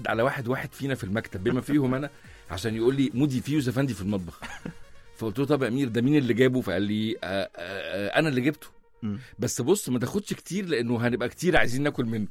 عد على واحد واحد فينا في المكتب بما فيهم انا عشان يقول لي مودي في يوسف افندي في المطبخ فقلت له طب يا امير ده مين اللي جابه فقال لي آه آه آه انا اللي جبته مم. بس بص ما تاخدش كتير لانه هنبقى كتير عايزين ناكل منه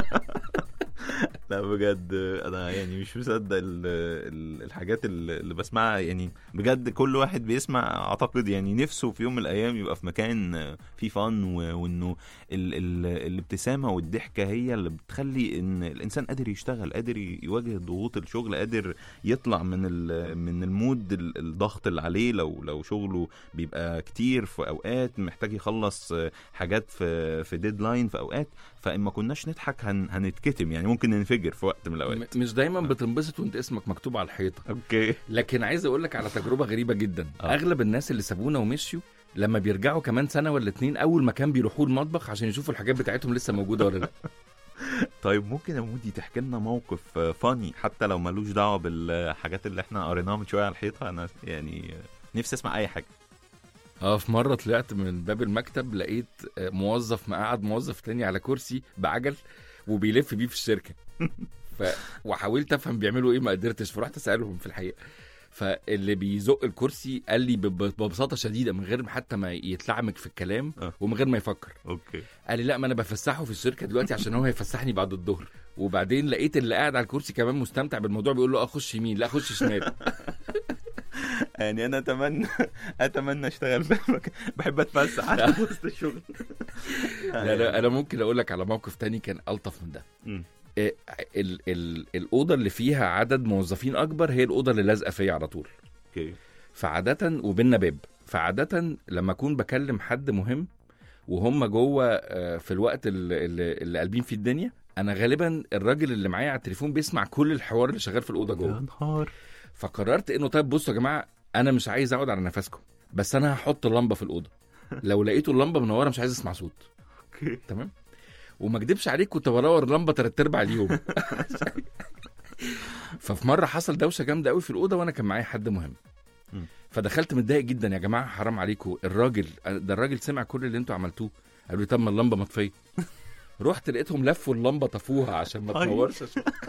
لا بجد انا يعني مش مصدق ال- ال- الحاجات اللي اللي بسمعها يعني بجد كل واحد بيسمع اعتقد يعني نفسه في يوم من الايام يبقى في مكان فيه فن و- وانه ال ال الابتسامه والضحكه هي اللي بتخلي ان الانسان قادر يشتغل قادر يواجه ضغوط الشغل قادر يطلع من ال من المود ال- الضغط اللي عليه لو لو شغله بيبقى كتير في اوقات محتاج يخلص حاجات في في ديدلاين في اوقات فان ما كناش نضحك هن هنتكتم يعني ممكن ننفجر في وقت من الاوقات م- مش دايما بتنبسط وانت اسمك مكتوب على الحيطه اوكي لكن عايز اقول لك على تجربه غريبه جدا آه. اغلب الناس اللي سابونا ومشيوا لما بيرجعوا كمان سنه ولا اتنين اول مكان بيروحوا المطبخ عشان يشوفوا الحاجات بتاعتهم لسه موجوده ولا لا طيب ممكن يا مودي تحكي لنا موقف فاني حتى لو ملوش دعوه بالحاجات اللي احنا قريناها من شويه على الحيطه انا يعني نفسي اسمع اي حاجه اه في مره طلعت من باب المكتب لقيت آه، موظف مقعد موظف تاني على كرسي بعجل وبيلف بيه في الشركه ف... وحاولت افهم بيعملوا ايه ما قدرتش فرحت اسالهم في الحقيقه فاللي بيزق الكرسي قال لي بب- ببساطه شديده من غير حتى ما يتلعمك في الكلام آه. ومن غير ما يفكر اوكي قال لي لا ما انا بفسحه في الشركه دلوقتي عشان هو هيفسحني بعد الظهر وبعدين لقيت اللي قاعد على الكرسي كمان مستمتع بالموضوع بيقول له اه خش يمين لا خش شمال يعني انا اتمنى اتمنى اشتغل في مكان بحب اتفسح عشان في وسط الشغل لا لا انا ممكن اقول لك على موقف تاني كان الطف من ده مم. إيه، ال ال الاوضه اللي فيها عدد موظفين اكبر هي الاوضه اللي لازقه فيا على طول اوكي فعاده وبيننا باب فعاده لما اكون بكلم حد مهم وهم جوه آه، في الوقت اللي, اللي اللي قلبين فيه الدنيا انا غالبا الراجل اللي معايا على التليفون بيسمع كل الحوار اللي شغال في الاوضه يا جوه نهار فقررت انه طيب بصوا يا جماعه انا مش عايز اقعد على نفسكم بس انا هحط لمبه في الاوضه لو لقيتوا اللمبه منوره مش عايز اسمع صوت اوكي تمام وما اكدبش عليك كنت بدور لمبه تلات ارباع اليوم ففي مره حصل دوشه جامده قوي في الاوضه وانا كان معايا حد مهم مم. فدخلت متضايق جدا يا جماعه حرام عليكم الراجل ده الراجل سمع كل اللي انتوا عملتوه قالوا لي طب ما اللمبه مطفيه رحت لقيتهم لفوا اللمبه طفوها عشان ما أي. تنورش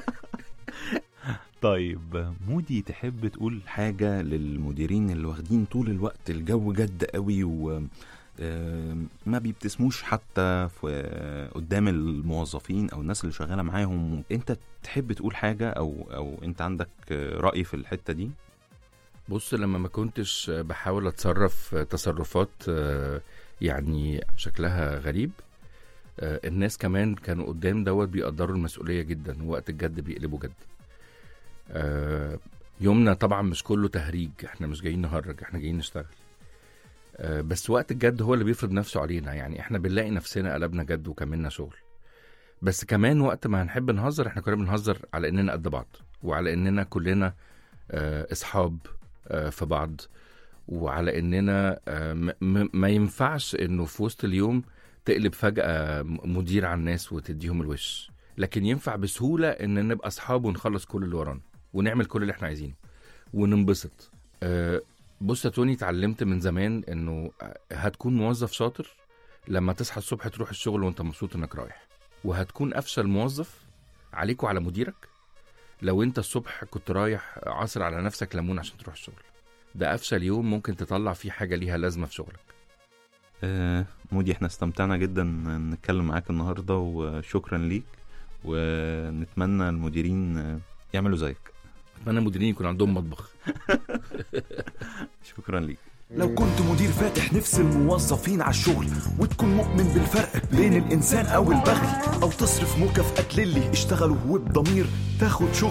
طيب مودي تحب تقول حاجة للمديرين اللي واخدين طول الوقت الجو جد قوي و آه، ما بيبتسموش حتى في قدام الموظفين او الناس اللي شغاله معاهم انت تحب تقول حاجه او او انت عندك راي في الحته دي بص لما ما كنتش بحاول اتصرف تصرفات آه، يعني شكلها غريب آه، الناس كمان كانوا قدام دوت بيقدروا المسؤولية جدا ووقت الجد بيقلبوا جد آه، يومنا طبعا مش كله تهريج احنا مش جايين نهرج احنا جايين نشتغل آه، بس وقت الجد هو اللي بيفرض نفسه علينا يعني احنا بنلاقي نفسنا قلبنا جد وكملنا شغل بس كمان وقت ما هنحب نهزر احنا كنا بنهزر على اننا قد بعض وعلى اننا كلنا آه، اصحاب آه، في بعض وعلى اننا آه، م- م- ما ينفعش انه في وسط اليوم تقلب فجأة م- مدير على الناس وتديهم الوش لكن ينفع بسهولة ان نبقى اصحاب ونخلص كل اللي ورانا ونعمل كل اللي احنا عايزينه وننبسط آه، بص يا توني اتعلمت من زمان انه آه، هتكون موظف شاطر لما تصحى الصبح تروح الشغل وانت مبسوط انك رايح وهتكون افشل موظف عليك وعلى مديرك لو انت الصبح كنت رايح عصر على نفسك ليمون عشان تروح الشغل ده افشل يوم ممكن تطلع فيه حاجه ليها لازمه في شغلك آه، مودي احنا استمتعنا جدا نتكلم معاك النهارده وشكرا ليك ونتمنى المديرين آه، يعملوا زيك اتمنى المديرين يكون عندهم مطبخ شكرا ليك لو كنت مدير فاتح نفس الموظفين على الشغل وتكون مؤمن بالفرق بين الإنسان أو البغي أو تصرف مكافأة للي اشتغلوا وبضمير تاخد شغل